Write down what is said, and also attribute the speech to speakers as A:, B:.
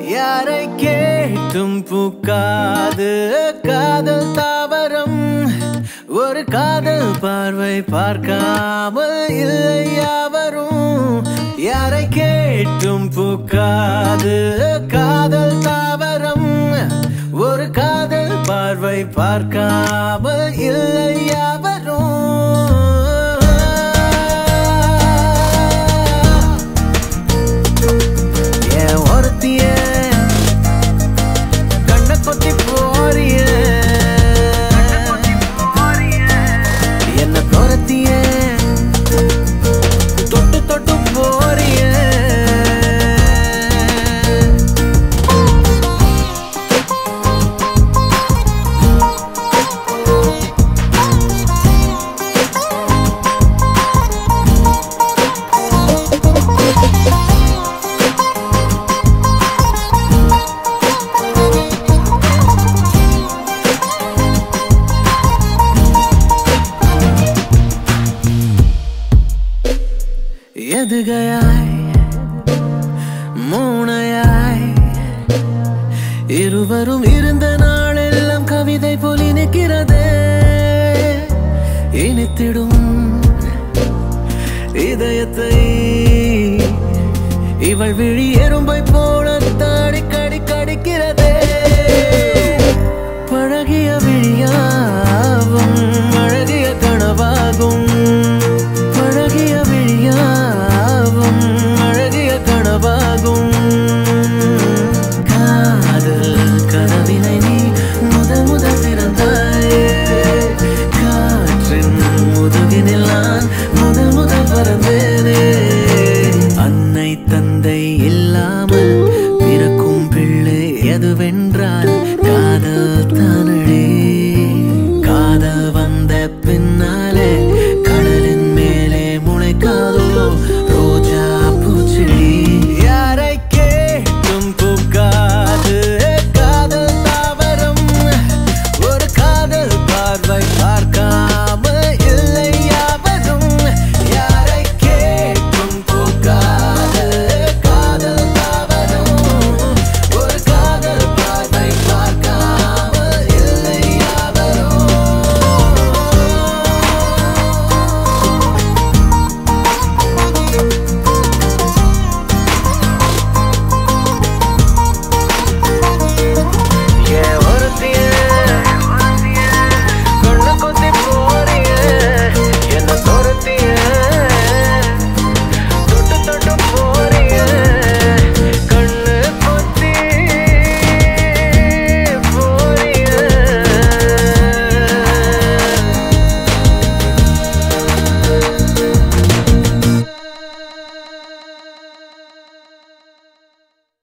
A: யாரை கேட்டும் பூக்காது காதல் தாவரம் ஒரு காதல் பார்வை பார்க்காமல் இல்லை யாவரும் யாரை கேட்டும் பூக்காது காதல் தாவரம் ஒரு காதல் பார்வை பார்க்காமல் இல்லை யாவரும் ஏன் ஒருத்திய கண்ண கொத்தி போறிய என்ன துரத்திய தொட்டு தொட்டு போறிய எதுகையாய் மூணையாய் இருவரும் இருந்த நாளெல்லாம் கவிதை போல் இனிக்கிறதே இனித்திடும் இதயத்தை இவள் விழி எறும்பை போல தாடி கடி கடிக்கிறதே பழகிய விழியாகும் அழகிய கனவாகும்